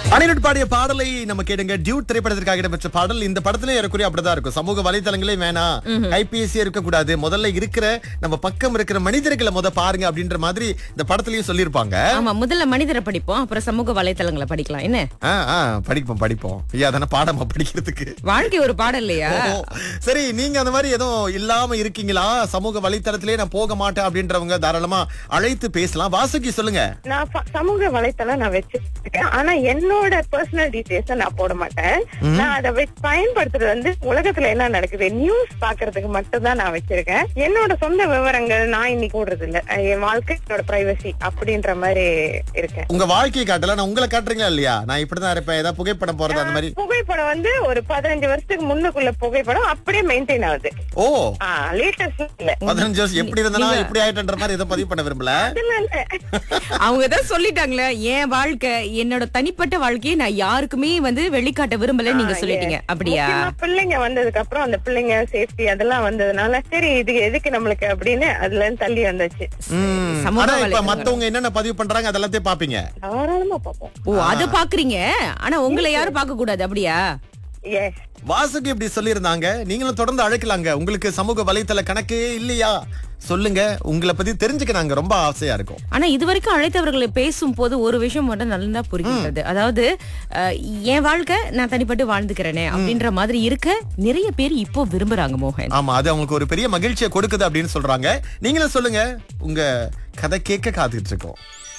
அனிருட் பாடிய பாடலை நம்ம கேடுங்க டியூட் திரைப்படத்திற்காக இடம்பெற்ற பாடல் இந்த படத்துல ஏறக்குறைய அப்படிதான் இருக்கும் சமூக வலைத்தளங்களே வேணாம் கைபேசி இருக்கக்கூடாது முதல்ல இருக்கிற நம்ம பக்கம் இருக்கிற மனிதர்களை முத பாருங்க அப்படின்ற மாதிரி இந்த படத்துலயும் சொல்லியிருப்பாங்க ஆமா முதல்ல மனிதரை படிப்போம் அப்புறம் சமூக வலைத்தளங்களை படிக்கலாம் என்ன ஆ, ஆ, படிப்போம் படிப்போம் ஐயா தானே பாடமா படிக்கிறதுக்கு வாழ்க்கை ஒரு பாடம் இல்லையா ஓ, சரி நீங்க அந்த மாதிரி எதுவும் இல்லாம இருக்கீங்களா சமூக வலைத்தளத்திலே நான் போக மாட்டேன் அப்படின்றவங்க தாராளமா அழைத்து பேசலாம் வாசுகி சொல்லுங்க நான் ப- சமூக வலைத்தளம் நான் வச்சிருக்கேன் ஆனா என்னோட பர்சனல் டீடைல்ஸ் நான் போட மாட்டேன் நான் அதை வச்சு பயன்படுத்துறது வந்து உலகத்துல என்ன நடக்குது நியூஸ் பாக்குறதுக்கு மட்டும் தான் நான் வச்சிருக்கேன் என்னோட சொந்த விவரங்கள் நான் இன்னைக்கு போடுறது இல்ல என் வாழ்க்கை என்னோட பிரைவசி அப்படின்ற மாதிரி இருக்கேன் உங்க வாழ்க்கையை காட்டல நான் உங்களை காட்டுறீங்களா இல்லையா நான் இப்படிதான் இருப்பேன் ஏதாவது புகைப்படம் போறது அந்த மாதிரி புகைப்படம் வந்து ஒரு பதினஞ்சு வருஷத்துக்கு முன்னுக்குள்ள புகைப்படம் அப்படியே மெயின்டைன் ஆகுது ஓ லேட்டஸ்ட் இல்ல பதினஞ்சு வருஷம் எப்படி இருந்தனா எப்படி ஆயிட்டன்ற மாதிரி எதுவும் பதிவு பண்ண விரும்பல அதுல இல்ல அவங்க தான் சொல்லிட்டாங்களே என் வாழ்க்கை என்னோட தனிப்பட்ட வாழ்க்கையை நான் யாருக்குமே வந்து வெளிக்காட்ட விரும்பல நீங்க சொல்லிட்டீங்க அப்படியா முக்கியமா பிள்ளைங்க வந்ததுக்கு அப்புறம் அந்த பிள்ளைங்க சேஃப்டி அதெல்லாம் வந்ததுனால சரி இது எதுக்கு நம்மளுக்கு அப்படின்னு அதுல இருந்து தள்ளி வந்தாச்சு ம். சமூக ஆனா இப்ப வலைத்தளங்கள். மத்தவங்க என்னென்ன பதிவு பண்றாங்க அதெல்லாத்தையும் பாப்பீங்க தாராளமா பார்ப்போம் ஓ அத பாக்குறீங்க ஆனா உங்களை யாரும் பார்க்க கூடாது அப்படியா எஸ் வாசுக்கு இப்படி சொல்லியிருந்தாங்க நீங்களும் தொடர்ந்து அழைக்கலாங்க உங்களுக்கு சமூக வலைத்தள கணக்கே இல்லையா சொல்லுங்க உங்களை பத்தி தெரிஞ்சுக்க நாங்க ரொம்ப ஆசையா இருக்கோம் ஆனா இது வரைக்கும் அழைத்தவர்களை பேசும் போது ஒரு விஷயம் மட்டும் நல்லா புரிகின்றது அதாவது அஹ், என் வாழ்க்கை நான் தனிப்பட்டு வாழ்ந்துக்கிறேனே அப்படின்ற மாதிரி இருக்க நிறைய பேர் இப்போ விரும்புறாங்க மோகன் ஆமா அது அவங்களுக்கு ஒரு பெரிய மகிழ்ச்சியை கொடுக்குது அப்படின்னு சொல்றாங்க நீங்களும் சொல்லுங்க உங்க கதை கேட்க காத்துட்டு இருக்கோம்